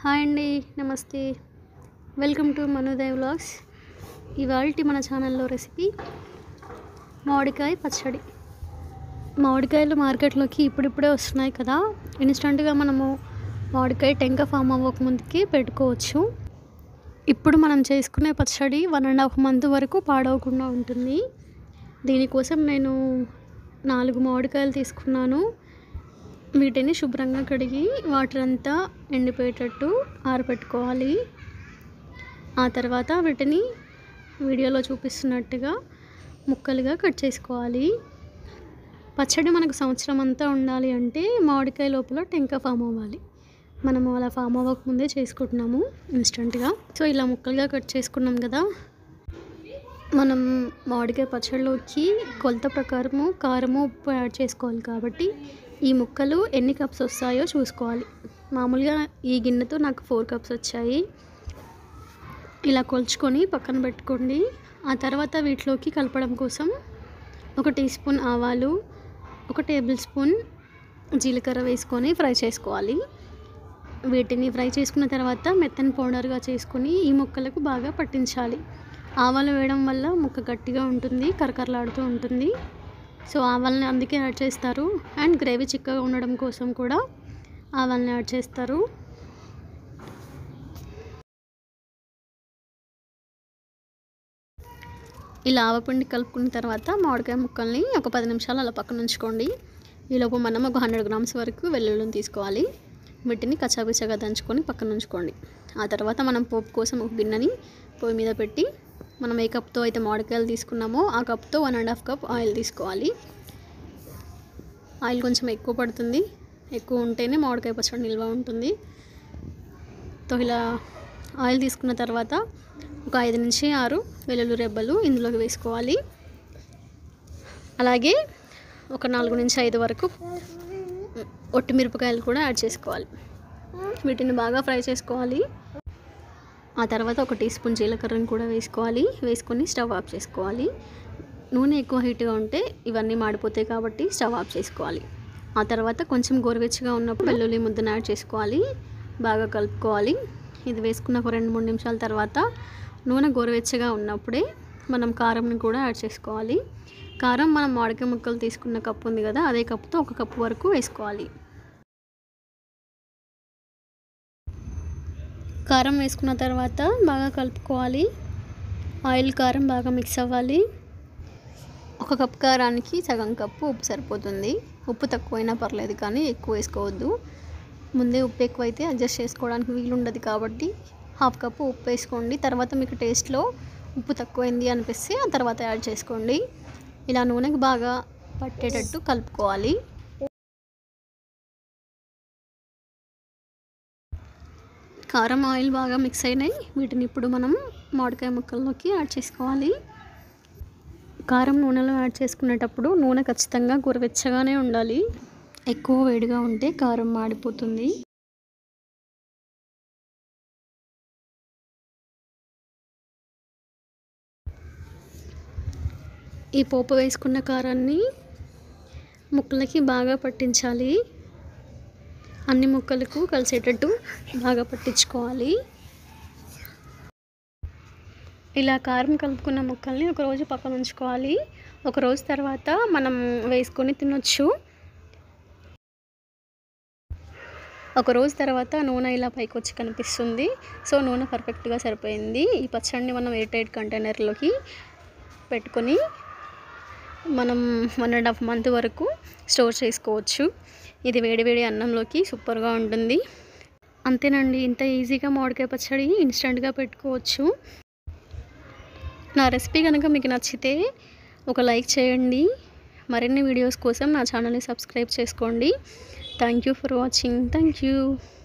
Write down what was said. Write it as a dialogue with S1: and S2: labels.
S1: hi అండి నమస్తే welcome to మనుదయ్ vlogs ఇవాళ మన ఛానల్లో రెసిపీ మామిడికాయ పచ్చడి మామిడికాయలు మార్కెట్లోకి ఇప్పుడిప్పుడే వస్తున్నాయి కదా ఇన్స్టంట్గా మనము మామిడికాయ టెంక ఫామ్ అవ్వక ముందుకి పెట్టుకోవచ్చు ఇప్పుడు మనం చేసుకునే పచ్చడి వన్ అండ్ హాఫ్ మంత్ వరకు పాడవకుండా ఉంటుంది దీనికోసం నేను నాలుగు మామిడికాయలు తీసుకున్నాను వీటిని శుభ్రంగా కడిగి వాటర్ అంతా ఎండిపోయేటట్టు ఆరబెట్టుకోవాలి ఆ తర్వాత వీటిని వీడియోలో చూపిస్తున్నట్టుగా ముక్కలుగా కట్ చేసుకోవాలి పచ్చడి మనకు సంవత్సరం అంతా ఉండాలి అంటే మామిడికాయ లోపల టెంక ఫామ్ అవ్వాలి మనము అలా ఫామ్ అవ్వకముందే చేసుకుంటున్నాము ఇన్స్టెంట్గా సో ఇలా ముక్కలుగా కట్ చేసుకున్నాం కదా మనం మామిడికాయ పచ్చడిలోకి కొలత ప్రకారము కారము ఉప్పు యాడ్ చేసుకోవాలి కాబట్టి ఈ ముక్కలు ఎన్ని కప్స్ వస్తాయో చూసుకోవాలి మామూలుగా ఈ గిన్నెతో నాకు ఫోర్ కప్స్ వచ్చాయి ఇలా కొలుచుకొని పక్కన పెట్టుకోండి ఆ తర్వాత వీటిలోకి కలపడం కోసం ఒక టీ స్పూన్ ఆవాలు ఒక టేబుల్ స్పూన్ జీలకర్ర వేసుకొని ఫ్రై చేసుకోవాలి వీటిని ఫ్రై చేసుకున్న తర్వాత మెత్తని పౌడర్గా చేసుకొని ఈ ముక్కలకు బాగా పట్టించాలి ఆవాలు వేయడం వల్ల ముక్క గట్టిగా ఉంటుంది కరకరలాడుతూ ఉంటుంది సో ఆవాలని అందుకే యాడ్ చేస్తారు అండ్ గ్రేవీ చిక్కగా ఉండడం కోసం కూడా ఆవాలని యాడ్ చేస్తారు ఇలా ఆవపిండి కలుపుకున్న తర్వాత మామిడికాయ ముక్కల్ని ఒక పది నిమిషాలు అలా పక్కన ఉంచుకోండి ఈలోపు మనం ఒక హండ్రెడ్ గ్రామ్స్ వరకు వెల్లుల్లిని తీసుకోవాలి వీటిని కచ్చాపిచ్చగా దంచుకొని పక్కన ఉంచుకోండి ఆ తర్వాత మనం పోపు కోసం ఒక గిన్నెని పొయ్యి మీద పెట్టి మనం ఏ కప్తో అయితే మామిడికాయలు తీసుకున్నామో ఆ కప్తో one and half cup oil తీసుకోవాలి ఆయిల్ కొంచెం ఎక్కువ పడుతుంది ఎక్కువ ఉంటేనే మామిడికాయ పచ్చడి నిల్వ ఉంటుంది తో ఇలా ఆయిల్ తీసుకున్న తర్వాత ఒక ఐదు నుంచి ఆరు వెల్లుల్లి రెబ్బలు ఇందులోకి వేసుకోవాలి అలాగే ఒక నాలుగు నుంచి ఐదు వరకు ఒట్టి మిరపకాయలు కూడా యాడ్ చేసుకోవాలి వీటిని బాగా ఫ్రై చేసుకోవాలి ఆ తర్వాత ఒక టీ స్పూన్ జీలకర్రని కూడా వేసుకోవాలి వేసుకొని స్టవ్ ఆఫ్ చేసుకోవాలి నూనె ఎక్కువ హీట్గా ఉంటే ఇవన్నీ మాడిపోతాయి కాబట్టి స్టవ్ ఆఫ్ చేసుకోవాలి ఆ తర్వాత కొంచెం గోరువెచ్చగా ఉన్నప్పుడు వెల్లుల్లి ముద్దను యాడ్ చేసుకోవాలి బాగా కలుపుకోవాలి ఇది వేసుకున్న ఒక రెండు మూడు నిమిషాల తర్వాత నూనె గోరువెచ్చగా ఉన్నప్పుడే మనం కారంని కూడా యాడ్ చేసుకోవాలి కారం మనం మామిడికాయ ముక్కలు తీసుకున్న కప్పు ఉంది కదా అదే కప్పుతో ఒక కప్పు వరకు వేసుకోవాలి కారం వేసుకున్న తర్వాత బాగా కలుపుకోవాలి ఆయిల్ కారం బాగా మిక్స్ అవ్వాలి ఒక కప్ కారానికి సగం కప్పు ఉప్పు సరిపోతుంది ఉప్పు తక్కువైనా పర్లేదు కానీ ఎక్కువ వేసుకోవద్దు ముందే ఉప్పు ఎక్కువైతే అడ్జస్ట్ చేసుకోవడానికి వీలు ఉండదు కాబట్టి హాఫ్ కప్పు ఉప్పు వేసుకోండి తర్వాత మీకు టేస్ట్లో ఉప్పు తక్కువైంది అనిపిస్తే ఆ తర్వాత యాడ్ చేసుకోండి ఇలా నూనెకి బాగా పట్టేటట్టు కలుపుకోవాలి కారం ఆయిల్ బాగా మిక్స్ అయినాయి వీటిని ఇప్పుడు మనం మామిడికాయ ముక్కల్లోకి యాడ్ చేసుకోవాలి కారం నూనెలో యాడ్ చేసుకునేటప్పుడు నూనె ఖచ్చితంగా గురవెచ్చగానే ఉండాలి ఎక్కువ వేడిగా ఉంటే కారం మాడిపోతుంది ఈ పోపు వేసుకున్న కారాన్ని ముక్కలకి బాగా పట్టించాలి అన్ని ముక్కలకు కలిసేటట్టు బాగా పట్టించుకోవాలి ఇలా కారం కలుపుకున్న ముక్కల్ని ఒకరోజు పక్కన ఉంచుకోవాలి ఒక రోజు తర్వాత మనం వేసుకొని తినొచ్చు ఒక రోజు తర్వాత నూనె ఇలా పైకి వచ్చి కనిపిస్తుంది సో నూనె పర్ఫెక్ట్గా సరిపోయింది ఈ పచ్చడిని మనం ఎయిర్ టైట్ కంటైనర్లోకి పెట్టుకొని మనం వన్ అండ్ హాఫ్ మంత్ వరకు స్టోర్ చేసుకోవచ్చు ఇది వేడివేడి అన్నంలోకి సూపర్గా ఉంటుంది అంతేనండి ఇంత ఈజీగా మామిడికాయ పచ్చడి ఇన్స్టెంట్గా పెట్టుకోవచ్చు నా రెసిపీ కనుక మీకు నచ్చితే ఒక లైక్ చేయండి మరిన్ని వీడియోస్ కోసం నా ఛానల్ని సబ్స్క్రైబ్ చేసుకోండి thank you for watching thank you